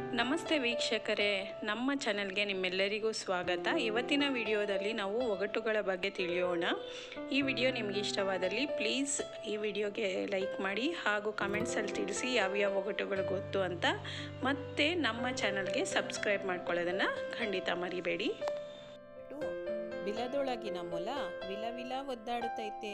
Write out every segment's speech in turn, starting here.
ನಮಸ್ತೆ ವೀಕ್ಷಕರೇ ನಮ್ಮ ಚಾನೆಲ್ಗೆ ನಿಮ್ಮೆಲ್ಲರಿಗೂ ಸ್ವಾಗತ ಇವತ್ತಿನ ವಿಡಿಯೋದಲ್ಲಿ ನಾವು ಒಗಟುಗಳ ಬಗ್ಗೆ ತಿಳಿಯೋಣ ಈ ವಿಡಿಯೋ ನಿಮಗೆ ಇಷ್ಟವಾದಲ್ಲಿ ಪ್ಲೀಸ್ ಈ ವಿಡಿಯೋಗೆ ಲೈಕ್ ಮಾಡಿ ಹಾಗೂ ಕಮೆಂಟ್ಸಲ್ಲಿ ತಿಳಿಸಿ ಯಾವ್ಯಾವ ಒಗಟುಗಳು ಗೊತ್ತು ಅಂತ ಮತ್ತು ನಮ್ಮ ಚಾನಲ್ಗೆ ಸಬ್ಸ್ಕ್ರೈಬ್ ಮಾಡ್ಕೊಳ್ಳೋದನ್ನು ಖಂಡಿತ ಮರಿಬೇಡಿ ಬಿಲದೊಳಗಿನ ಮೊಲ ವಿಲ ವಿಲ ಒದ್ದಾಡುತ್ತೈತೆ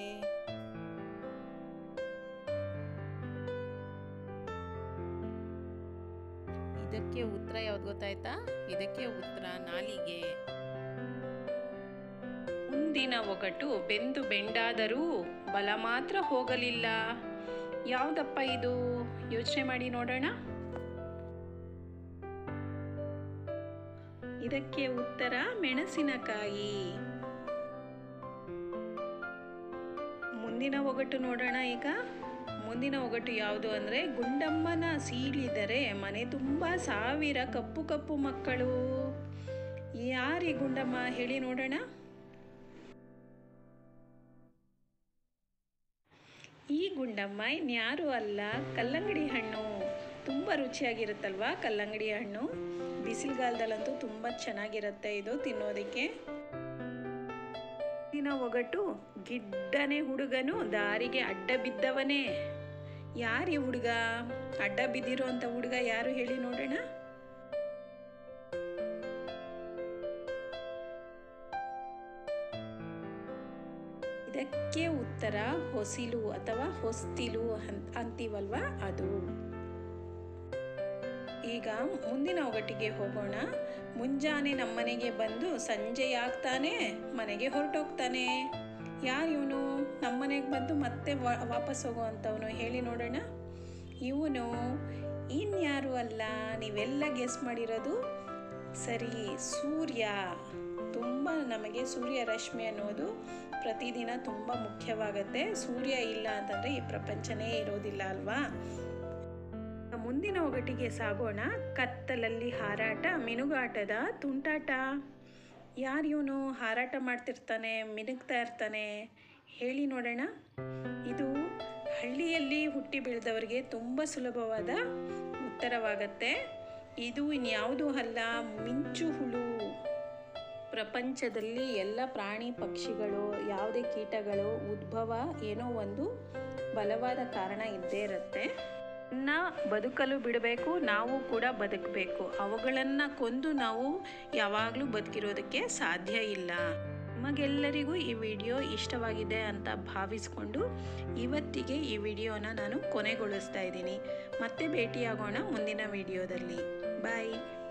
ಇದಕ್ಕೆ ಉತ್ತರ ಯಾವ್ದು ಗೊತ್ತಾಯ್ತಾ ಇದಕ್ಕೆ ಉತ್ತರ ನಾಲಿಗೆ ಮುಂದಿನ ಒಗಟು ಬೆಂದು ಬೆಂಡಾದರೂ ಬಲ ಮಾತ್ರ ಹೋಗಲಿಲ್ಲ ಯಾವುದಪ್ಪ ಇದು ಯೋಚನೆ ಮಾಡಿ ನೋಡೋಣ ಇದಕ್ಕೆ ಉತ್ತರ ಮೆಣಸಿನಕಾಯಿ ಮುಂದಿನ ಒಗಟು ನೋಡೋಣ ಈಗ ಮುಂದಿನ ಒಗಟು ಯಾವುದು ಅಂದರೆ ಗುಂಡಮ್ಮನ ಸೀಳಿದರೆ ಮನೆ ತುಂಬ ಸಾವಿರ ಕಪ್ಪು ಕಪ್ಪು ಮಕ್ಕಳು ಯಾರಿ ಗುಂಡಮ್ಮ ಹೇಳಿ ನೋಡೋಣ ಈ ಗುಂಡಮ್ಮ ಇನ್ಯಾರೂ ಅಲ್ಲ ಕಲ್ಲಂಗಡಿ ಹಣ್ಣು ತುಂಬ ರುಚಿಯಾಗಿರುತ್ತಲ್ವಾ ಕಲ್ಲಂಗಡಿ ಹಣ್ಣು ಬಿಸಿಲುಗಾಲದಲ್ಲಂತೂ ತುಂಬ ಚೆನ್ನಾಗಿರುತ್ತೆ ಇದು ತಿನ್ನೋದಕ್ಕೆ ದಿನ ಒಗಟು ಗಿಡ್ಡನೆ ಹುಡುಗನು ದಾರಿಗೆ ಅಡ್ಡ ಬಿದ್ದವನೇ ಯಾರಿ ಹುಡುಗ ಅಡ್ಡ ಬಿದ್ದಿರೋ ಅಂತ ಹುಡುಗ ಯಾರು ಹೇಳಿ ನೋಡೋಣ ಇದಕ್ಕೆ ಉತ್ತರ ಹೊಸಿಲು ಅಥವಾ ಹೊಸ್ತಿಲು ಅನ್- ಅಂತೀವಲ್ವಾ ಅದು ಈಗ ಮುಂದಿನ ಒಗಟಿಗೆ ಹೋಗೋಣ ಮುಂಜಾನೆ ನಮ್ಮನೆಗೆ ಬಂದು ಸಂಜೆ ಆಗ್ತಾನೆ ಮನೆಗೆ ಹೊರಟೋಗ್ತಾನೆ ಯಾರು ಇವನು ನಮ್ಮನೆಗೆ ಬಂದು ಮತ್ತೆ ವಾ- ವಾಪಸ್ ಹೋಗುವಂಥವನು ಹೇಳಿ ನೋಡೋಣ ಇವನು ಇನ್ಯಾರು ಅಲ್ಲ ನೀವೆಲ್ಲ ಗೆಸ್ ಮಾಡಿರೋದು ಸರಿ ಸೂರ್ಯ ತುಂಬ ನಮಗೆ ಸೂರ್ಯ ರಶ್ಮಿ ಅನ್ನೋದು ಪ್ರತಿದಿನ ತುಂಬ ಮುಖ್ಯವಾಗತ್ತೆ ಸೂರ್ಯ ಇಲ್ಲ ಅಂತಂದರೆ ಈ ಪ್ರಪಂಚನೇ ಇರೋದಿಲ್ಲ ಅಲ್ವಾ ಮುಂದಿನ ಒಗಟಿಗೆ ಸಾಗೋಣ ಕತ್ತಲಲ್ಲಿ ಹಾರಾಟ ಮಿನುಗಾಟದ ತುಂಟಾಟ ಯಾರು ಇವನು ಹಾರಾಟ ಮಾಡ್ತಿರ್ತಾನೆ ಮಿನುಗ್ತಾ ಇರ್ತಾನೆ ಹೇಳಿ ನೋಡೋಣ ಇದು ಹಳ್ಳಿಯಲ್ಲಿ ಹುಟ್ಟಿ ಬೆಳೆದವರಿಗೆ ತುಂಬ ಸುಲಭವಾದ ಉತ್ತರವಾಗತ್ತೆ ಇದು ಇನ್ಯಾವುದೂ ಅಲ್ಲ ಮಿಂಚು ಹುಳು ಪ್ರಪಂಚದಲ್ಲಿ ಎಲ್ಲ ಪ್ರಾಣಿ ಪಕ್ಷಿಗಳು ಯಾವುದೇ ಕೀಟಗಳು ಉದ್ಭವ ಏನೋ ಒಂದು ಬಲವಾದ ಕಾರಣ ಇದ್ದೇ ಇರುತ್ತೆ ನ ಬದುಕಲು ಬಿಡಬೇಕು ನಾವು ಕೂಡ ಬದುಕಬೇಕು ಅವುಗಳನ್ನು ಕೊಂದು ನಾವು ಯಾವಾಗಲೂ ಬದುಕಿರೋದಕ್ಕೆ ಸಾಧ್ಯ ಇಲ್ಲ ನಿಮಗೆಲ್ಲರಿಗೂ ಈ ವಿಡಿಯೋ ಇಷ್ಟವಾಗಿದೆ ಅಂತ ಭಾವಿಸ್ಕೊಂಡು ಇವತ್ತಿಗೆ ಈ ವಿಡಿಯೋನ ನಾನು ಕೊನೆಗೊಳಿಸ್ತಾ ಇದ್ದೀನಿ ಮತ್ತೆ ಭೇಟಿಯಾಗೋಣ ಮುಂದಿನ ವಿಡಿಯೋದಲ್ಲಿ ಬಾಯ್